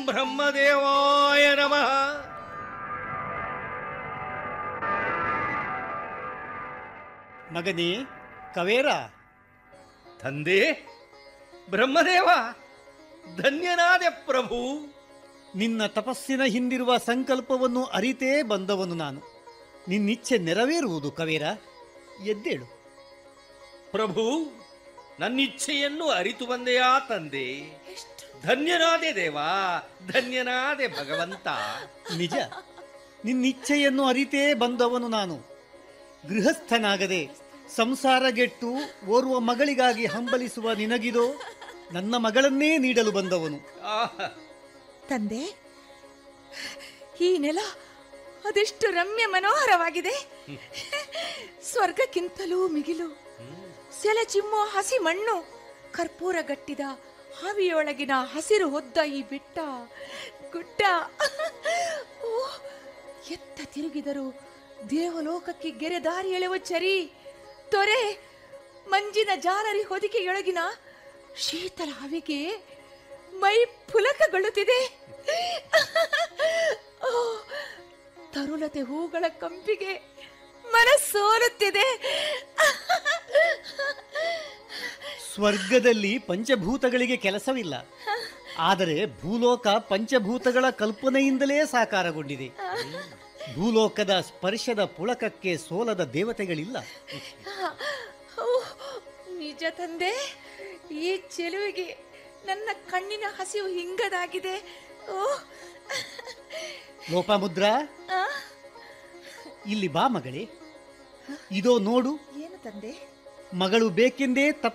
ಬ್ರಹ್ಮದೇವಾಯ ನಮಃ ಮಗನೇ ಕವೇರ ತಂದೆ ಬ್ರಹ್ಮದೇವ ಧನ್ಯನಾದೆ ಪ್ರಭು ನಿನ್ನ ತಪಸ್ಸಿನ ಹಿಂದಿರುವ ಸಂಕಲ್ಪವನ್ನು ಅರಿತೇ ಬಂದವನು ನಾನು ನಿನ್ನಿಚ್ಛೆ ನೆರವೇರುವುದು ಕವೇರ ಎದ್ದೇಳು ಪ್ರಭು ನನ್ನಿಚ್ಛೆಯನ್ನು ಅರಿತು ಬಂದೆಯಾ ತಂದೆ ಧನ್ಯನಾದೆ ದೇವಾ ಧನ್ಯನಾದೆ ಭಗವಂತ ನಿಜ ನಿನ್ನಿಚ್ಛೆಯನ್ನು ಅರಿತೇ ಬಂದವನು ನಾನು ಗೃಹಸ್ಥನಾಗದೆ ಸಂಸಾರಗೆಟ್ಟು ಓರ್ವ ಮಗಳಿಗಾಗಿ ಹಂಬಲಿಸುವ ನಿನಗಿದೋ ನನ್ನ ಮಗಳನ್ನೇ ನೀಡಲು ಬಂದವನು ಆಹ್, ತಂದೆ ಈ ನೆಲ ಅದೆಷ್ಟು ರಮ್ಯ ಮನೋಹರವಾಗಿದೆ ಸ್ವರ್ಗಕ್ಕಿಂತಲೂ ಮಿಗಿಲು ಸೆಲೆ ಚಿಮ್ಮುವ ಹಸಿ ಮಣ್ಣು ಕರ್ಪೂರ ಗಟ್ಟಿದ ಹಾವಿಯೊಳಗಿನ ಹಸಿರು ಹೊದ್ದ ಈ ಬೆಟ್ಟ ಗುಡ್ಡ ಓ ಎತ್ತ ತಿರುಗಿದರು ದೇವಲೋಕಕ್ಕೆ ಗೆರೆ ದಾರಿ ಎಳೆವ ಚರಿ ತೊರೆ ಮಂಜಿನ ಜಾಲರಿ ಹೊದಿಕೆಯೊಳಗಿನ ಶೀತಲ ಹವೆಗೆ ಮೈ ಪುಲಕಗೊಳ್ಳುತ್ತಿದೆ ಓ, ತರುಣತೆ ಹೂಗಳ ಕಂಪಿಗೆ ಮನಸ್ಸೋಲುತ್ತಿದೆ ಸ್ವರ್ಗದಲ್ಲಿ ಪಂಚಭೂತಗಳಿಗೆ ಕೆಲಸವಿಲ್ಲ ಆದರೆ ಭೂಲೋಕ ಪಂಚಭೂತಗಳ ಕಲ್ಪನೆಯಿಂದಲೇ ಸಾಕಾರಗೊಂಡಿದೆ ಭೂಲೋಕದ ಸ್ಪರ್ಶದ ಪುಳಕಕ್ಕೆ ಸೋಲದ ದೇವತೆಗಳಿಲ್ಲ ಓ, ನಿಜ ತಂದೆ ಈ ಚೆಲುವಿಗೆ ನನ್ನ ಕಣ್ಣಿನ ಹಸಿವು ಹಿಂಗದಾಗಿದೆ ಓ ಲೋಪಾಮುದ್ರ ಆ, ಇಲ್ಲಿ ಬಾ ಮಗಳೇ ಇದೋ ನೋಡು ಏನು ತಂದೆ ಮಗಳು ಬೇಕೆಂದೇ ತಪ್ಪ